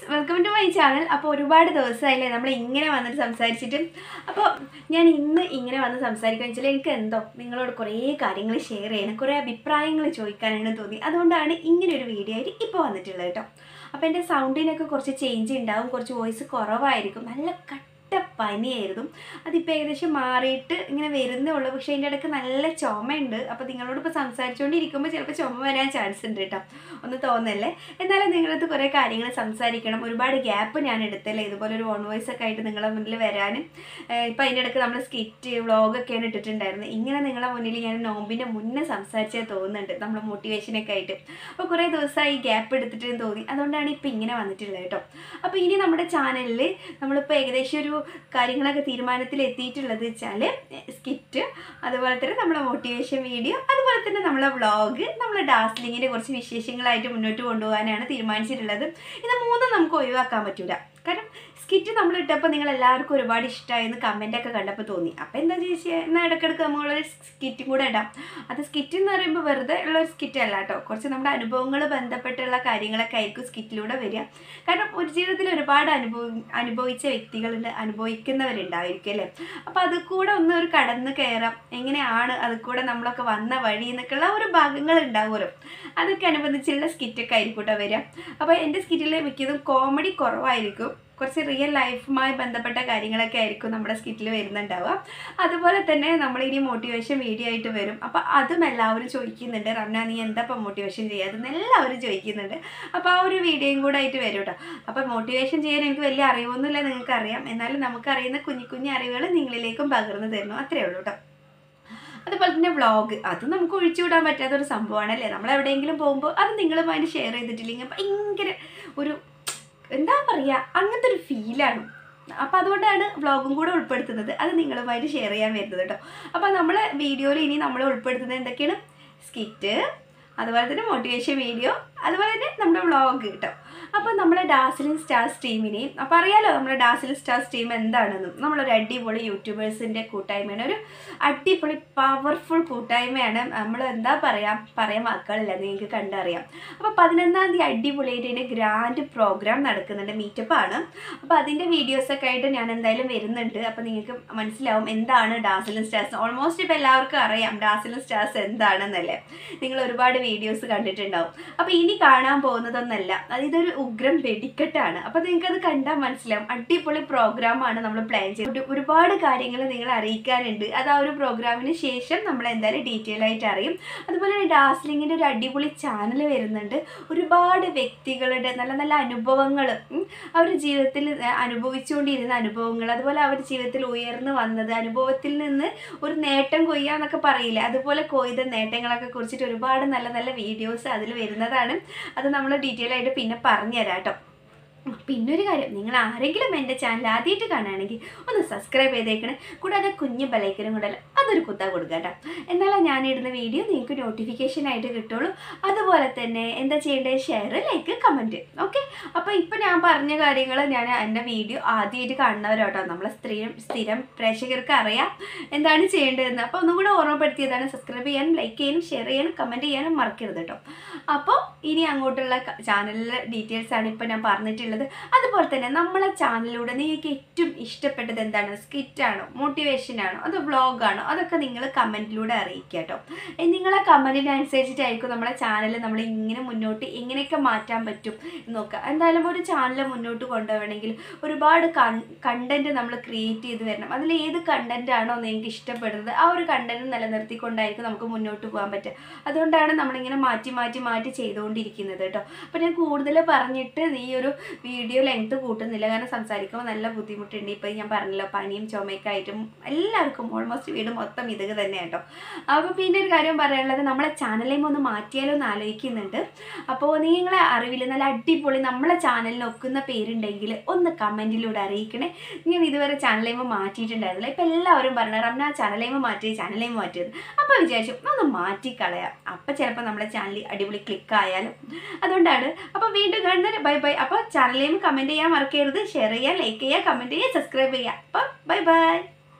welcome to my channel അപ്പോൾ ഒരുപാട് ദിവസമായില്ലേ നമ്മൾ ഇങ്ങനെ വന്നിട്ട് സംസാരിച്ചിട്ട് അപ്പോൾ ഞാൻ ഇന്ന് ഇങ്ങനെ വന്ന് സംസാരിക്കുക വെച്ചാൽ എനിക്ക് എന്തോ നിങ്ങളോട് കുറേ കാര്യങ്ങൾ ഷെയർ ചെയ്യണം കുറേ അഭിപ്രായങ്ങൾ ചോദിക്കാനാണ് തോന്നി അതുകൊണ്ടാണ് ഇങ്ങനെ ഒരു വീഡിയോ ആയിട്ട് ഇപ്പോൾ വന്നിട്ടുള്ളത് കേട്ടോ അപ്പോൾ എൻ്റെ സൗണ്ടിനൊക്കെ കുറച്ച് ചേഞ്ച് ഉണ്ടാവും കുറച്ച് വോയിസ് കുറവായിരിക്കും നല്ല കട്ട പനിയായിരുന്നു അതിപ്പോൾ ഏകദേശം മാറിയിട്ട് ഇങ്ങനെ വരുന്നേ ഉള്ളൂ പക്ഷേ അതിൻ്റെ ഇടയ്ക്ക് നല്ല ചുമയുണ്ട് അപ്പോൾ നിങ്ങളോട് ഇപ്പോൾ സംസാരിച്ചുകൊണ്ടിരിക്കുമ്പോൾ ചിലപ്പോൾ ചുമ വരാൻ ചാൻസ് ഉണ്ട് കേട്ടോ ഒന്ന് തോന്നല്ലേ എന്നാലും നിങ്ങളടുത്ത് കുറേ കാര്യങ്ങൾ സംസാരിക്കണം ഒരുപാട് ഗ്യാപ്പ് ഞാൻ എടുത്തല്ലേ ഇതുപോലെ ഒരു ഓൺ വോയിസ് ഒക്കെ ആയിട്ട് നിങ്ങളെ മുന്നിൽ വരാനും ഇപ്പം അതിൻ്റെ ഇടയ്ക്ക് നമ്മൾ സ്കിറ്റ് വ്ളോഗൊക്കെയാണ് ഇട്ടിട്ടുണ്ടായിരുന്നത് ഇങ്ങനെ നിങ്ങളെ മുന്നിൽ ഞാൻ നോമ്പിൻ്റെ മുന്നേ സംസാരിച്ചാൽ തോന്നുന്നുണ്ട് നമ്മൾ മോട്ടിവേഷനൊക്കെ ആയിട്ട് അപ്പോൾ കുറേ ദിവസമായി ഗ്യാപ്പ് എടുത്തിട്ട് തോന്നി അതുകൊണ്ടാണ് ഇപ്പോൾ ഇങ്ങനെ വന്നിട്ടുള്ളത് കേട്ടോ അപ്പോൾ ഇനി നമ്മുടെ ചാനലിൽ നമ്മളിപ്പോൾ ഏകദേശം ഒരു കാര്യങ്ങളൊക്കെ തീരുമാനത്തിൽ എത്തിയിട്ടുള്ളത് വെച്ചാൽ സ്കിറ്റ് അതുപോലെ തന്നെ നമ്മളെ മോട്ടിവേഷൻ വീഡിയോ അതുപോലെ തന്നെ നമ്മളെ വ്ളോഗ് നമ്മളെ ഡാസ്ലിങ്ങിൻ്റെ കുറച്ച് വിശേഷങ്ങളായിട്ട് മുന്നോട്ട് കൊണ്ടുപോകാനാണ് തീരുമാനിച്ചിട്ടുള്ളത് ഇത് മൂന്നും നമുക്ക് ഒഴിവാക്കാൻ പറ്റൂല കാരണം സ്കിറ്റ് നമ്മൾ ഇട്ടപ്പോൾ നിങ്ങൾ എല്ലാവർക്കും ഒരുപാട് ഇഷ്ടമായെന്ന് കമൻ്റൊക്കെ കണ്ടപ്പോൾ തോന്നി അപ്പോൾ എന്താ ചോദിച്ചാൽ എന്നാൽ ഇടയ്ക്കിടയ്ക്ക് നമ്മളൊരു സ്കിറ്റും കൂടെ ഇടാം അത് സ്കിറ്റ് എന്ന് പറയുമ്പോൾ വെറുതെ ഉള്ള ഒരു സ്കിറ്റ് അല്ല കേട്ടോ കുറച്ച് നമ്മുടെ അനുഭവങ്ങൾ ബന്ധപ്പെട്ടുള്ള കാര്യങ്ങളൊക്കെ ആയിരിക്കും സ്കിറ്റിലൂടെ വരിക കാരണം ഒരു ജീവിതത്തിൽ ഒരുപാട് അനുഭവ അനുഭവിച്ച വ്യക്തികളുണ്ട് അനുഭവിക്കുന്നവരുണ്ടായിരിക്കും അല്ലേ അപ്പോൾ അത് കൂടെ ഒന്ന് ഒരു കടന്ന് കയറാം എങ്ങനെയാണ് അത് കൂടെ നമ്മളൊക്കെ വന്ന വഴി എന്നൊക്കെയുള്ള ഒരു ഭാഗങ്ങൾ ഉണ്ടാവുമല്ലോ അതൊക്കെ അനുബന്ധിച്ചുള്ള സ്കിറ്റൊക്കെ ആയിരിക്കും കേട്ടോ വരിക അപ്പോൾ എൻ്റെ സ്കിറ്റിൽ മിക്കതും കോമഡി കുറവായിരിക്കും കുറച്ച് റിയൽ ലൈഫുമായി ബന്ധപ്പെട്ട കാര്യങ്ങളൊക്കെ ആയിരിക്കും നമ്മുടെ സ്കിറ്റിൽ വരുന്നുണ്ടാവുക അതുപോലെ തന്നെ നമ്മളിനി മോട്ടിവേഷൻ വീഡിയോ ആയിട്ട് വരും അപ്പോൾ അതും എല്ലാവരും ചോദിക്കുന്നുണ്ട് റംന നീ എന്താ ഇപ്പം മോട്ടിവേഷൻ ചെയ്യാതെന്ന് എല്ലാവരും ചോദിക്കുന്നുണ്ട് അപ്പോൾ ആ ഒരു വീഡിയോയും കൂടെ ആയിട്ട് വരും കേട്ടോ അപ്പോൾ മോട്ടിവേഷൻ ചെയ്യാൻ എനിക്ക് വലിയ അറിവൊന്നുമില്ല നിങ്ങൾക്ക് അറിയാം എന്നാലും നമുക്കറിയുന്ന കുഞ്ഞു കുഞ്ഞു അറിവുകൾ നിങ്ങളിലേക്കും പകർന്നു തരുന്നു അത്രയേ ഉള്ളൂ കേട്ടോ അതുപോലെ തന്നെ വ്ളോഗ് അത് നമുക്ക് ഒഴിച്ചുവിടാൻ പറ്റാത്തൊരു സംഭവമാണല്ലേ നമ്മൾ എവിടെയെങ്കിലും പോകുമ്പോൾ അത് നിങ്ങളുമായിട്ട് ഷെയർ ചെയ്തിട്ടില്ലെങ്കിൽ ഭയങ്കര ഒരു എന്താ പറയുക അങ്ങനത്തെ ഒരു ഫീലാണ് അപ്പോൾ അതുകൊണ്ടാണ് വ്ളോഗും കൂടെ ഉൾപ്പെടുത്തുന്നത് അത് നിങ്ങളുമായിട്ട് ഷെയർ ചെയ്യാൻ വരുന്നത് കേട്ടോ അപ്പോൾ നമ്മൾ വീഡിയോയിൽ ഇനി നമ്മൾ ഉൾപ്പെടുത്തുന്നത് എന്തൊക്കെയാണ് സ്കിറ്റ് അതുപോലെ തന്നെ മോട്ടിവേഷൻ വീഡിയോ അതുപോലെ തന്നെ നമ്മുടെ വ്ളോഗ് കേട്ടോ അപ്പോൾ നമ്മുടെ ഡാസിലിൻ സ്റ്റാർ സ്ട്രീമിനെയും അപ്പോൾ അറിയാലോ നമ്മുടെ ഡാസിലിൻ സ്റ്റാർ സ്ട്രീം എന്താണെന്നും നമ്മളൊരു അടിപൊളി യൂട്യൂബേഴ്സിൻ്റെ കൂട്ടായ്മയാണ് ഒരു അടിപൊളി പവർഫുൾ കൂട്ടായ്മയാണ് നമ്മൾ എന്താ പറയുക പറയാൻ വാക്കുകളില്ല നിങ്ങൾക്ക് കണ്ടറിയാം അപ്പോൾ പതിനൊന്നാം തീയതി അടിപൊളിയായിട്ട് അതിൻ്റെ ഗ്രാൻഡ് പ്രോഗ്രാം നടക്കുന്നുണ്ട് മീറ്റപ്പാണ് അപ്പോൾ അതിൻ്റെ വീഡിയോസൊക്കെ ആയിട്ട് ഞാൻ എന്തായാലും വരുന്നുണ്ട് അപ്പോൾ നിങ്ങൾക്ക് മനസ്സിലാവും എന്താണ് ഡാസിലിൻ സ്റ്റാർസ് ഓൾമോസ്റ്റ് ഇപ്പോൾ എല്ലാവർക്കും അറിയാം ഡാസിലിൻ സ്റ്റാർസ് എന്താണെന്നല്ലേ നിങ്ങൾ ഒരുപാട് വീഡിയോസ് കണ്ടിട്ടുണ്ടാവും അപ്പോൾ ഇനി കാണാൻ പോകുന്നതൊന്നല്ല അത് ഇതൊരു ഉഗ്രം വെടിക്കെട്ടാണ് അപ്പോൾ നിങ്ങൾക്ക് അത് കണ്ടാൽ മനസ്സിലാവും അടിപൊളി പ്രോഗ്രാമാണ് നമ്മൾ പ്ലാൻ ചെയ്തത് ഒരുപാട് കാര്യങ്ങൾ നിങ്ങൾ അറിയിക്കാനുണ്ട് അത് ആ ഒരു പ്രോഗ്രാമിന് ശേഷം നമ്മൾ എന്തായാലും ഡീറ്റെയിൽ ആയിട്ട് അറിയും അതുപോലെ തന്നെ ഡാസ്ലിങ്ങിൻ്റെ ഒരു അടിപൊളി ചാനൽ വരുന്നുണ്ട് ഒരുപാട് വ്യക്തികളുടെ നല്ല നല്ല അനുഭവങ്ങൾ അവർ ജീവിതത്തിൽ അനുഭവിച്ചുകൊണ്ടിരുന്ന അനുഭവങ്ങൾ അതുപോലെ അവർ ജീവിതത്തിൽ ഉയർന്നു വന്നത് അനുഭവത്തിൽ നിന്ന് ഒരു നേട്ടം കൊയ്യാന്നൊക്കെ പറയില്ലേ അതുപോലെ കൊയ്ത നേട്ടങ്ങളൊക്കെ കുറിച്ചിട്ട് ഒരുപാട് നല്ല നല്ല വീഡിയോസ് അതിൽ വരുന്നതാണ് അത് നമ്മൾ ഡീറ്റെയിൽ ആയിട്ട് പിന്നെ പറഞ്ഞുതരാം കേട്ടോ പിന്നെ ഒരു കാര്യം നിങ്ങൾ ആരെങ്കിലും എൻ്റെ ചാനൽ ആദ്യമായിട്ട് കാണുകയാണെങ്കിൽ ഒന്ന് സബ്സ്ക്രൈബ് ചെയ്തേക്കണേ കൂടാതെ കുഞ്ഞു ബലൈക്കനും കൂടെ അതൊരു കുത്ത കൊടുക്കുക കേട്ടോ എന്നാലും ഞാനിടുന്ന വീഡിയോ നിങ്ങൾക്ക് നോട്ടിഫിക്കേഷൻ ആയിട്ട് കിട്ടുള്ളൂ അതുപോലെ തന്നെ എന്താ ചെയ്യേണ്ടത് ഷെയർ ലൈക്ക് കമൻറ്റ് ഓക്കെ അപ്പോൾ ഇപ്പോൾ ഞാൻ പറഞ്ഞ കാര്യങ്ങൾ ഞാൻ എൻ്റെ വീഡിയോ ആദ്യമായിട്ട് കാണുന്നവരോട്ടോ നമ്മളെ സ്ഥിരം സ്ഥിരം പ്രേക്ഷകർക്ക് അറിയാം എന്താണ് ചെയ്യേണ്ടതെന്ന് അപ്പോൾ ഒന്നും കൂടെ ഓർമ്മപ്പെടുത്തിയതാണ് സബ്സ്ക്രൈബ് ചെയ്യാനും ലൈക്ക് ചെയ്യാനും ഷെയർ ചെയ്യാനും കമൻറ്റ് ചെയ്യാനും മറക്കരുത് കേട്ടോ അപ്പോൾ ഇനി അങ്ങോട്ടുള്ള ചാനലിലെ ഡീറ്റെയിൽസ് ആണ് ഇപ്പോൾ ഞാൻ പറഞ്ഞിട്ടുള്ളത് അതുപോലെ തന്നെ നമ്മളെ ചാനലിലൂടെ നിങ്ങൾക്ക് ഏറ്റവും ഇഷ്ടപ്പെട്ടത് എന്താണ് സ്കിറ്റാണോ മോട്ടിവേഷനാണോ അതോ വ്ളോഗാണോ അതൊക്കെ നിങ്ങൾ കമൻറ്റിലൂടെ അറിയിക്കുക കേട്ടോ നിങ്ങളെ കമൻറ്റിനനുസരിച്ചിട്ടായിരിക്കും നമ്മളെ ചാനൽ നമ്മൾ ഇങ്ങനെ മുന്നോട്ട് എങ്ങനെയൊക്കെ മാറ്റാൻ പറ്റും എന്ന് നോക്കുക എന്തായാലും ഒരു ചാനൽ മുന്നോട്ട് കൊണ്ടുപോകണമെങ്കിൽ ഒരുപാട് കണ്ടൻറ്റ് നമ്മൾ ക്രിയേറ്റ് ചെയ്ത് വരണം അതിൽ ഏത് കണ്ടൻ്റ് ആണോ നിങ്ങൾക്ക് ഇഷ്ടപ്പെടുന്നത് ആ ഒരു കണ്ടൻറ്റ് നിലനിർത്തിക്കൊണ്ടായിരിക്കും നമുക്ക് മുന്നോട്ട് പോകാൻ പറ്റുക അതുകൊണ്ടാണ് നമ്മളിങ്ങനെ മാറ്റി മാറ്റി മാറ്റി ചെയ്തുകൊണ്ടിരിക്കുന്നത് കേട്ടോ അപ്പോൾ ഞാൻ കൂടുതൽ പറഞ്ഞിട്ട് ഈ ഒരു വീഡിയോ ലെങ്ത് കൂട്ടുന്നില്ല കാരണം സംസാരിക്കുമ്പോൾ നല്ല ബുദ്ധിമുട്ടുണ്ട് ഇപ്പോൾ ഞാൻ പറഞ്ഞല്ലോ പനിയും ചുമയൊക്കെ ആയിട്ടും എല്ലാവർക്കും ഓൾമോസ്റ്റ് വീട് മൊത്തം ഇത് തന്നെ കേട്ടോ അപ്പോൾ പിന്നെ ഒരു കാര്യം പറയാനുള്ളത് നമ്മളെ ചാനലിൽ ഒന്ന് മാറ്റിയാലോ എന്ന് ആലോചിക്കുന്നുണ്ട് അപ്പോൾ നിങ്ങളെ അറിവിൽ നല്ല അടിപൊളി നമ്മളെ ചാനലിന് ഒക്കുന്ന പേരുണ്ടെങ്കിൽ ഒന്ന് കമൻറ്റിലൂടെ അറിയിക്കണേ ഞാൻ ഇതുവരെ ചാനലേമ മാറ്റിയിട്ടുണ്ടായിരുന്നില്ല ഇപ്പോൾ എല്ലാവരും പറഞ്ഞു റംന ചാനലേമ മാറ്റി ചാനലേമ മാറ്റിയത് അപ്പോൾ വിചാരിച്ചു ഒന്ന് മാറ്റിക്കളയാം അപ്പോൾ ചിലപ്പോൾ നമ്മുടെ ചാനൽ അടിപൊളി ക്ലിക്ക് ആയാലും അതുകൊണ്ടാണ് അപ്പോൾ വീണ്ടും കാണുന്നത് ബൈ ബൈ അപ്പോൾ ചാനലിലും കമൻറ്റ് ചെയ്യാൻ മറക്കരുത് ഷെയർ ചെയ്യുക ലൈക്ക് ചെയ്യുക കമൻറ്റ് ചെയ്യുക സബ്സ്ക്രൈബ് ചെയ്യുക അപ്പോൾ ബൈ ബൈ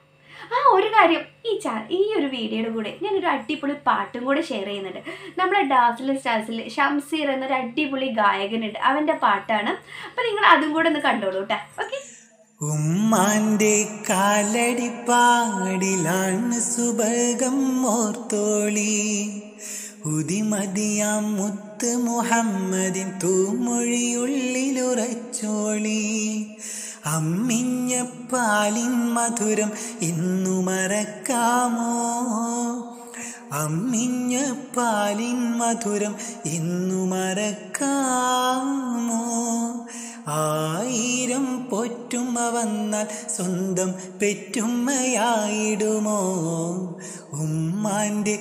ആ ഒരു കാര്യം ഈ ചാ ഈ ഒരു വീഡിയോയുടെ കൂടെ ഞാനൊരു അടിപൊളി പാട്ടും കൂടെ ഷെയർ ചെയ്യുന്നുണ്ട് നമ്മുടെ ഡാസിൽ സ്റ്റാർസിൽ ഷംസീർ എന്നൊരു അടിപൊളി ഗായകനുണ്ട് അവൻ്റെ പാട്ടാണ് അപ്പം നിങ്ങൾ അതും കൂടെ ഒന്ന് കണ്ടോളൂ കേട്ടോ ഓക്കെ ഉമ്മാന്റെ കാലടിപ്പാടിലാണ് സുബകം ഓർത്തോളി ഉതിമതിയാം മുത്ത് മുഹമ്മദിൻ തൂമൊഴിയുള്ളിലുറച്ചോളി അമ്മിഞ്ഞ പാലിൻ മധുരം ഇന്നു മറക്കാമോ അമ്മിഞ്ഞ പാലിൻ മധുരം ഇന്നു മറക്കാമോ ആയിരം പൊറ്റുമ്മ വന്നാൽ സ്വന്തം പെറ്റുമ്മയായിടുമോ ഉമ്മാന്റെ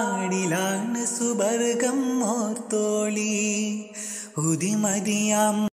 കാലടിപ്പാടിലാണ് സുബർഗം ഓർത്തോളി ഉതിമതിയാം